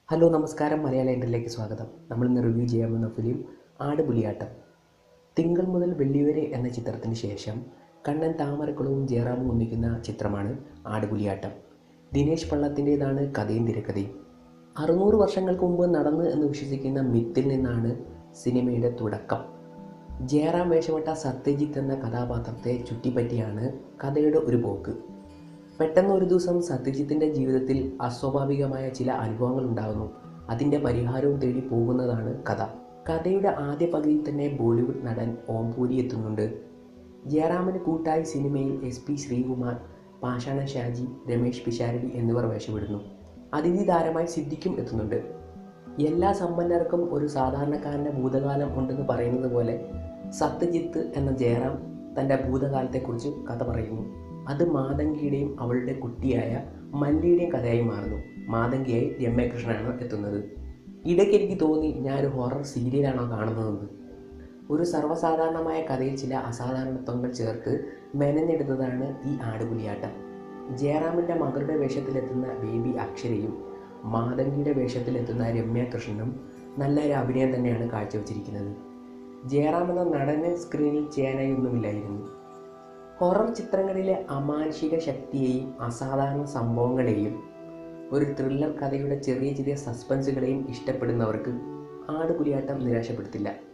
hello നമസ്കാരം മലയാള എൻട്രിലേക്ക് സ്വാഗതം നമ്മൾ ഇന്ന് റിവ്യൂ ചെയ്യാമെന്ന ഫിലിം ആടുപുലിയാട്ടം തിങ്കൾ മുതൽ വെള്ളി വരെ എന്ന ചിത്രത്തിന് ശേഷം കണ്ണൻ താമരക്കുളവും ജയറാമും ഒന്നിക്കുന്ന ചിത്രമാണ് ആടുപുലിയാട്ടം ദിനേശ് പള്ളത്തിൻ്റേതാണ് കഥയും തിരക്കഥയും അറുന്നൂറ് വർഷങ്ങൾക്ക് മുമ്പ് നടന്നു എന്ന് വിശ്വസിക്കുന്ന മിത്തിൽ നിന്നാണ് സിനിമയുടെ തുടക്കം ജയറാം വേഷമിട്ട സത്യജിത്ത് എന്ന കഥാപാത്രത്തെ ചുറ്റിപ്പറ്റിയാണ് കഥയുടെ ഒരു പോക്ക് പെട്ടെന്ന് ഒരു ദിവസം സത്യജിത്തിൻ്റെ ജീവിതത്തിൽ അസ്വാഭാവികമായ ചില അനുഭവങ്ങൾ ഉണ്ടാകുന്നു അതിൻ്റെ പരിഹാരവും തേടി പോകുന്നതാണ് കഥ കഥയുടെ ആദ്യ പകുതിയിൽ തന്നെ ബോളിവുഡ് നടൻ ഓംപൂരി എത്തുന്നുണ്ട് ജയറാമിന് കൂട്ടായി സിനിമയിൽ എസ് പി ശ്രീകുമാർ പാഷാണ ഷാജി രമേഷ് പിഷാരടി എന്നിവർ വേഷമിടുന്നു അതിഥി താരമായി സിദ്ദിഖും എത്തുന്നുണ്ട് എല്ലാ സമ്പന്നർക്കും ഒരു സാധാരണക്കാരൻ്റെ ഭൂതകാലം ഉണ്ടെന്ന് പറയുന്നത് പോലെ സത്യജിത്ത് എന്ന ജയറാം തൻ്റെ ഭൂതകാലത്തെക്കുറിച്ച് കഥ പറയുന്നു അത് മാതങ്കിയുടെയും അവളുടെ കുട്ടിയായ മല്ലിയുടെയും കഥയായി മാറുന്നു മാതങ്കിയായി രമ്യകൃഷ്ണനാണ് എത്തുന്നത് ഇടയ്ക്ക് എനിക്ക് തോന്നി ഞാനൊരു ഹൊറർ സീരിയലാണോ കാണുന്നതെന്ന് ഒരു സർവ്വസാധാരണമായ കഥയിൽ ചില അസാധാരണത്വങ്ങൾ ചേർത്ത് മെനഞ്ഞെടുത്തതാണ് ഈ ആടുപുലിയാട്ടം ജയറാമിൻ്റെ മകളുടെ വേഷത്തിലെത്തുന്ന ബേബി അക്ഷരയും മാതങ്കിയുടെ വേഷത്തിലെത്തുന്ന രമ്യ കൃഷ്ണനും നല്ലൊരു അഭിനയം തന്നെയാണ് കാഴ്ചവെച്ചിരിക്കുന്നത് ജയറാം എന്ന നടന് സ്ക്രീനിൽ ചെയ്യാനായി ഒന്നുമില്ലായിരുന്നു ഹൊറർ ചിത്രങ്ങളിലെ അമാനുഷിക ശക്തിയെയും അസാധാരണ സംഭവങ്ങളെയും ഒരു ത്രില്ലർ കഥയുടെ ചെറിയ ചെറിയ സസ്പെൻസുകളെയും ഇഷ്ടപ്പെടുന്നവർക്ക് ആടുപുലിയാട്ടം നിരാശപ്പെടുത്തില്ല